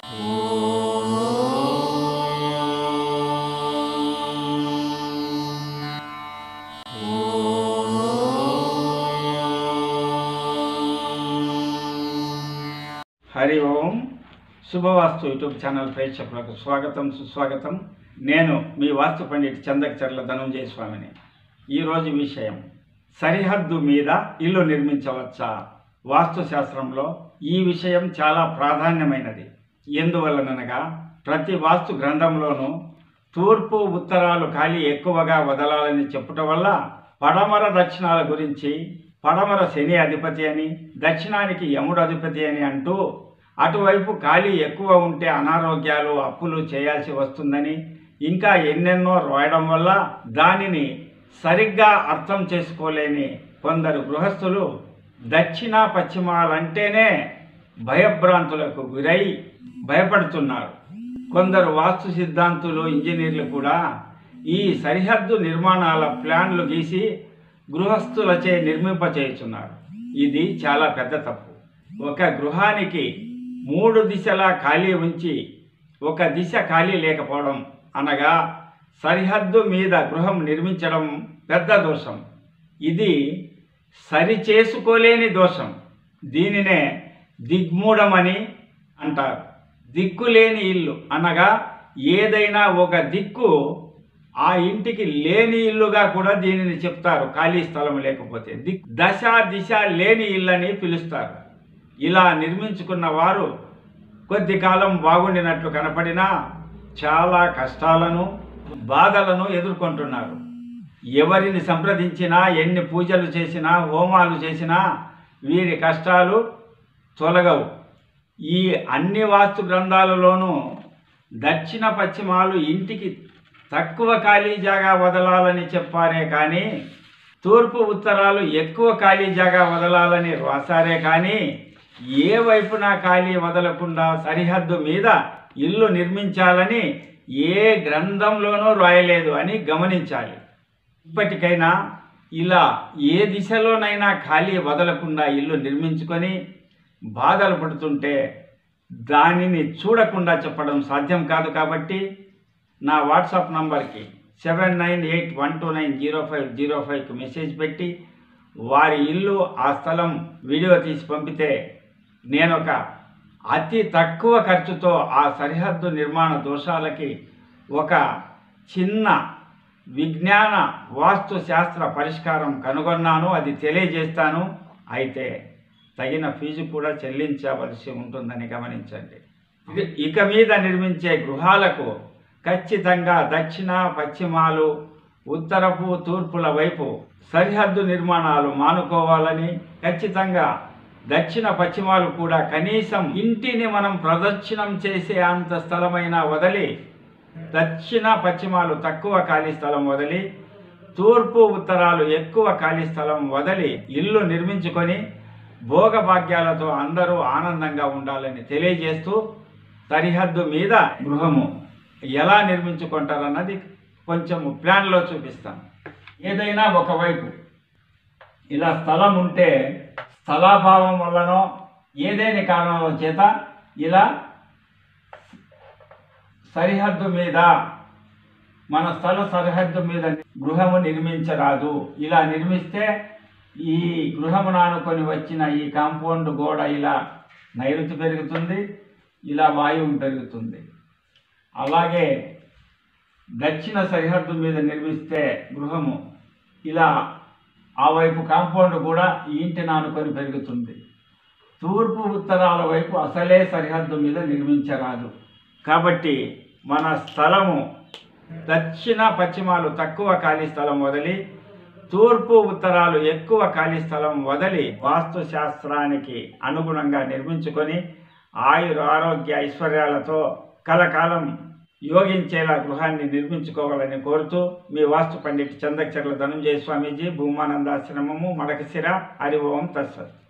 Hari Om Subhavastu YouTube channel ప్రేక్షకులకు స్వాగతం సుస్వాగతం నేను మీ వాస్తు పండిట్ చందకచర్ల ధనంజయ స్వామిని ఈరోజు విషయం సరిహద్దు మీద ఇల్లు నిర్మించవచ్చా వాస్తు శాస్త్రంలో ఈ విషయం చాలా ప్రాధాన్యమైనది ఎందువలనగా ప్రతి వాస్తు గ్రంథంలోనూ తూర్పు ఉత్తరాలు ఖాళీ ఎక్కువగా వదలాలని చెప్పుట వల్ల పడమర దక్షిణాల గురించి పడమర శని అధిపతి అని దక్షిణానికి యముడు అధిపతి అని అంటూ అటువైపు ఖాళీ ఎక్కువ ఉంటే అనారోగ్యాలు అప్పులు చేయాల్సి వస్తుందని ఇంకా ఎన్నెన్నో రాయడం వల్ల దానిని సరిగ్గా అర్థం చేసుకోలేని కొందరు గృహస్థులు దక్షిణ పశ్చిమాలంటేనే భయభ్రాంతులకు గురై భయపడుతున్నారు కొందరు వాస్తు సిద్ధాంతులు ఇంజనీర్లు కూడా ఈ సరిహద్దు నిర్మాణాల ప్లాన్లు గీసి గృహస్థులచే నిర్మింపచేయుచున్నారు ఇది చాలా పెద్ద తప్పు ఒక గృహానికి మూడు దిశలా ఖాళీ ఉంచి ఒక దిశ ఖాళీ లేకపోవడం అనగా సరిహద్దు మీద గృహం నిర్మించడం పెద్ద దోషం ఇది సరిచేసుకోలేని దోషం దీనినే దిగ్మూఢమని అంటారు దిక్కులేని ఇల్లు అనగా ఏదైనా ఒక దిక్కు ఆ ఇంటికి లేని ఇల్లుగా కూడా దీనిని చెప్తారు ఖాళీ స్థలం లేకపోతే దిక్ దశ దిశ లేని ఇల్లని పిలుస్తారు ఇలా నిర్మించుకున్న వారు కొద్ది కాలం బాగుండినట్లు కనపడినా చాలా కష్టాలను బాధలను ఎదుర్కొంటున్నారు ఎవరిని సంప్రదించినా ఎన్ని పూజలు చేసినా హోమాలు చేసినా వీరి కష్టాలు తొలగవు ఈ అన్ని వాస్తు గ్రంథాలలోనూ దక్షిణ పశ్చిమాలు ఇంటికి తక్కువ ఖాళీ జాగా వదలాలని చెప్పారే కానీ తూర్పు ఉత్తరాలు ఎక్కువ ఖాళీ జాగా వదలాలని రాశారే కానీ ఏ వైపున ఖాళీ వదలకుండా సరిహద్దు మీద ఇల్లు నిర్మించాలని ఏ గ్రంథంలోనూ రాయలేదు అని గమనించాలి ఇప్పటికైనా ఇలా ఏ దిశలోనైనా ఖాళీ వదలకుండా ఇల్లు నిర్మించుకొని బాధలు పడుతుంటే దానిని చూడకుండా చెప్పడం సాధ్యం కాదు కాబట్టి నా వాట్సాప్ నంబర్కి seven nine eight one two nine zero five zero ఫైవ్కి మెసేజ్ పెట్టి వారి ఇల్లు ఆ స్థలం వీడియో తీసి పంపితే నేను ఒక అతి తక్కువ ఖర్చుతో ఆ సరిహద్దు నిర్మాణ దోషాలకి ఒక చిన్న విజ్ఞాన వాస్తు శాస్త్ర పరిష్కారం కనుగొన్నాను అది తెలియజేస్తాను అయితే తగిన ఫీజు కూడా చెల్లించవలసి ఉంటుందని గమనించండి ఇది- ఇక మీద నిర్మించే గృహాలకు ఖచ్చితంగా దక్షిణ పశ్చిమాలు ఉత్తరపు తూర్పుల వైపు సరిహద్దు నిర్మాణాలు మానుకోవాలని ఖచ్చితంగా దక్షిణ పశ్చిమాలు కూడా కనీసం ఇంటిని మనం ప్రదక్షిణం చేసే అంత స్థలమైనా వదిలి దక్షిణ పశ్చిమాలు తక్కువ ఖాళీ స్థలం వదిలి తూర్పు ఉత్తరాలు ఎక్కువ ఖాళీ స్థలం వదిలి ఇల్లు నిర్మించుకొని భోగభాగ్యాలతో అందరూ ఆనందంగా ఉండాలని తెలియజేస్తూ సరిహద్దు మీద గృహము ఎలా నిర్మించుకుంటారన్నది కొంచెం ప్లాన్లో చూపిస్తాను ఏదైనా ఒకవైపు ఇలా స్థలం ఉంటే స్థలాభావం వల్లనో ఏదేని కారణాల చేత ఇలా సరిహద్దు మీద మన స్థల సరిహద్దు మీద గృహము నిర్మించరాదు ఇలా నిర్మిస్తే ఈ గృహమును ఆనుకొని వచ్చిన ఈ కాంపౌండ్ గోడ ఇలా నైరుతి పెరుగుతుంది ఇలా వాయువు పెరుగుతుంది అలాగే దక్షిణ సరిహద్దు మీద నిర్మిస్తే గృహము ఇలా ఆ వైపు కాంపౌండ్ కూడా ఈ ఇంటిని ఆనుకొని పెరుగుతుంది తూర్పు ఉత్తరాల వైపు అసలే సరిహద్దు మీద నిర్మించరాదు కాబట్టి మన స్థలము దక్షిణ పశ్చిమాలు తక్కువ ఖాళీ స్థలం వదిలి తూర్పు ఉత్తరాలు ఎక్కువ ఖాళీ స్థలం వదిలి వాస్తు శాస్త్రానికి అనుగుణంగా నిర్మించుకొని ఆయుర ఆరోగ్య ఐశ్వర్యాలతో కలకాలం యోగించేలా గృహాన్ని నిర్మించుకోవాలని కోరుతూ మీ వాస్తు పండిట్ చందకచర్ల ధనంజయ స్వామీజీ భూమానందాశ్రమము మడకశిర హరి ఓం తత్సత్